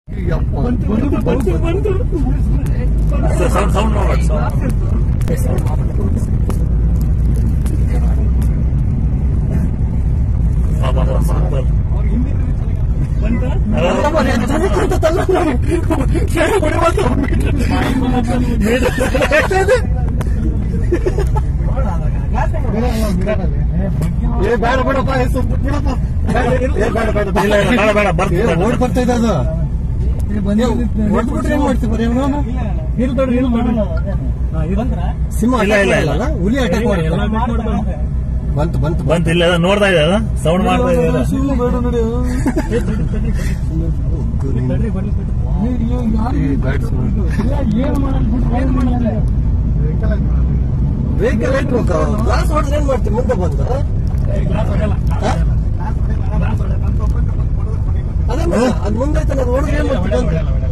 Sound sound ಮಾಡ್ಬೇಡಿ sound ಏ ಬೇಡ ಬೇಡಪ್ಪ ಏ ಸುಮ್ನೆ ಬಿಡಪ್ಪ ಏ ಬೇಡ ಬೇಡ ಇಲ್ಲ ಇಲ್ಲ ಬೇಡ ಬೇಡ ಏ, ಬರ್ತೀನಿ ಓಡ್ ಬರ್ತಾ ಇದೆ ಅದು ಹೊಡ್ಬಿಟ್ರೆ ಏನ್ ಮಾಡ್ತೀವಿ ಬರೀ ಅವನು ಸಿಂಹ ಇಲ್ಲ, attack ಇಲ್ಲ, ಇಲ್ಲ. ಮಾಡಲ್ಲ, ಹುಲಿ ಅಟ್ಯಾಕ್ ಬಂತು ಬಂತು ಬಂತು ಇಲ್ಲ ನೋಡ್ತಾ ಇದೆ ಸೌಂಡ್ ಮಾಡ್ತಾ ಇದೆ ವೆಹಿಕಲ್ ಇಟ್ಬೇಕು ಗ್ಲಾಸ್ ಹೊಡೆದ್ರೆ ಏನ್ ಮಾಡ್ತೀವಿ ಮುಂದೆ ಬಂದು ಅದೇ ಅದ್ ಮುಂದೆ ಐತಲ್ಲ, ಅದ್ ಹೊಡೆದ್ರೆ ಏನ್ ಮಾಡ್ತೀವಿ ಬಂದು